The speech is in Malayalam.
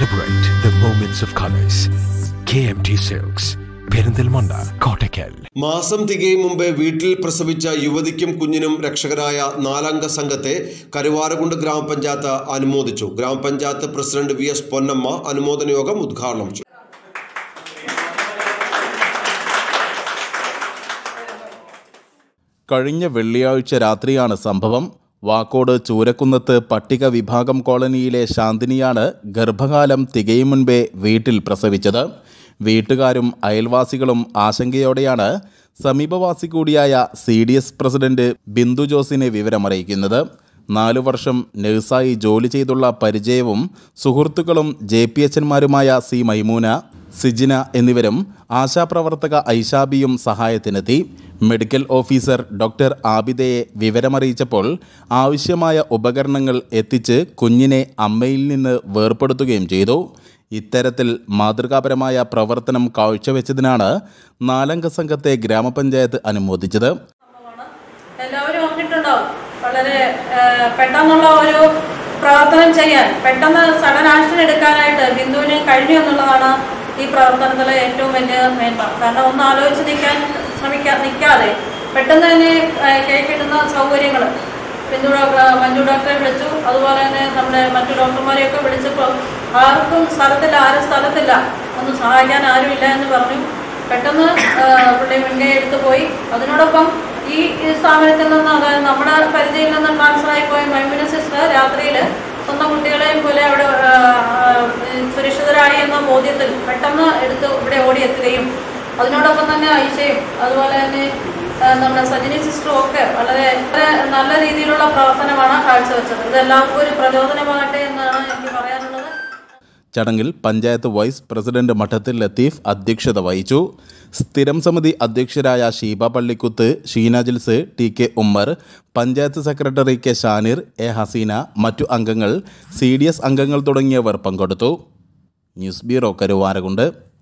Celebrate the moments of colors. KMT Silks, Perinthalmanna Kottakkal മാസം തികയും മുമ്പേ വീട്ടിൽ പ്രസവിച്ച യുവതിക്കും കുഞ്ഞിനും രക്ഷകരായ നാലംഗ സംഘത്തെ കരുവാരകുണ്ട് ഗ്രാമപഞ്ചായത്ത് അനുമോദിച്ചു ഗ്രാമപഞ്ചായത്ത് പ്രസിഡന്റ് വി എസ് പൊന്നമ്മ അനുമോദന യോഗം ഉദ്ഘാടനം ചെയ്തു കഴിഞ്ഞ വെള്ളിയാഴ്ച രാത്രിയാണ് സംഭവം വാക്കോട് ചൂരക്കുന്നത്ത് പട്ടിക വിഭാഗം കോളനിയിലെ ശാന്തിനിയാണ് ഗർഭകാലം തികയും മുൻപേ വീട്ടിൽ പ്രസവിച്ചത് വീട്ടുകാരും അയൽവാസികളും ആശങ്കയോടെയാണ് സമീപവാസി കൂടിയായ C D S president Bindu ജോസിനെ വിവരമറിയിക്കുന്നത് നാലു വർഷം നഴ്സായി ജോലി ചെയ്തുള്ള പരിചയവും സുഹൃത്തുക്കളും ജെ പി എച്ചന്മാരുമായ സി മൈമൂന സിജിന എന്നിവരും ആശാപ്രവർത്തക ഐഷാബിയും സഹായത്തിനെത്തി മെഡിക്കൽ ഓഫീസർ ഡോക്ടർ ആബിദയെ വിവരമറിയിച്ചപ്പോൾ ആവശ്യമായ ഉപകരണങ്ങൾ എത്തിച്ച് കുഞ്ഞിനെ അമ്മയിൽ നിന്ന് വേർപെടുത്തുകയും ചെയ്തു ഇത്തരത്തിൽ മാതൃകാപരമായ പ്രവർത്തനം കാഴ്ചവെച്ചതിനാണ് നാലംഗ സംഘത്തെ ഗ്രാമപഞ്ചായത്ത് അനുമോദിച്ചത് എല്ലാവരും അറിഞ്ഞിട്ടുണ്ടാവും വളരെ ആ, പെട്ടെന്നുള്ള ഒരു പ്രവർത്തനം ചെയ്യാൻ പെട്ടെന്ന് സഡൻ ആക്ഷൻ എടുക്കാനായിട്ട് ബിന്ദുവിന് കഴിഞ്ഞു എന്നുള്ളതാണ് ഈ പ്രവർത്തനത്തിലെ ഏറ്റവും വലിയ മേന്മ കാരണം ഒന്ന് ആലോചിച്ച് നിൽക്കാൻ ശ്രമിക്കാൻ നിൽക്കാതെ പെട്ടെന്ന് തന്നെ ആ, കൈക്കിട്ടുന്ന സൗകര്യങ്ങൾ ബിന്ദു ഡോക്ടർ മഞ്ജു ഡോക്ടറെ വിളിച്ചു അതുപോലെ തന്നെ നമ്മുടെ മറ്റു ഡോക്ടർമാരെയൊക്കെ വിളിച്ചപ്പോൾ ആർക്കും സ്ഥലത്തില്ല ആരും സ്ഥലത്തില്ല ഒന്നും സഹായിക്കാൻ ആരുമില്ല എന്ന് പറഞ്ഞു പെട്ടെന്ന് ആ, പുള്ളി മുൻകൈ എടുത്തു പോയി അതിനോടൊപ്പം ഈ ഈ സ്ഥാപനത്തിൽ നിന്ന് അതായത് നമ്മുടെ പരിധിയിൽ നിന്ന് ട്രാൻസ്ഫർ ആയി പോയ മൈമിന സിസ്റ്റർ രാത്രിയിൽ സ്വന്തം കുട്ടികളെയും പോലെ അവിടെ ആ, ആ, സുരക്ഷിതരായി എന്ന ബോധ്യത്തിൽ പെട്ടെന്ന് എടുത്ത് ഇവിടെ ഓടിയെത്തുകയും അതിനോടൊപ്പം തന്നെ ഐഷയും അതുപോലെ തന്നെ ആ, നമ്മുടെ സജിനി സിസ്റ്ററും ഒക്കെ വളരെ വളരെ നല്ല രീതിയിലുള്ള പ്രവർത്തനമാണ് കാഴ്ചവെച്ചത് ഇതെല്ലാവർക്കും ഒരു പ്രചോദനമാകട്ടെ എന്നാണ് എനിക്ക് പറയാനുള്ളത് ചടങ്ങിൽ പഞ്ചായത്ത് വൈസ് പ്രസിഡന്റ് മഠത്തിൽ ലത്തീഫ് അധ്യക്ഷത വഹിച്ചു സ്ഥിരം സമിതി അധ്യക്ഷരായ Sheeba Pallikkuth Sheena Jils T K Ummer panchayat secretary K Shanir A Haseena മറ്റു അംഗങ്ങൾ സി ഡി എസ് അംഗങ്ങൾ തുടങ്ങിയവർ പങ്കെടുത്തു ന്യൂസ് ബ്യൂറോ കരുവാരകുണ്ട്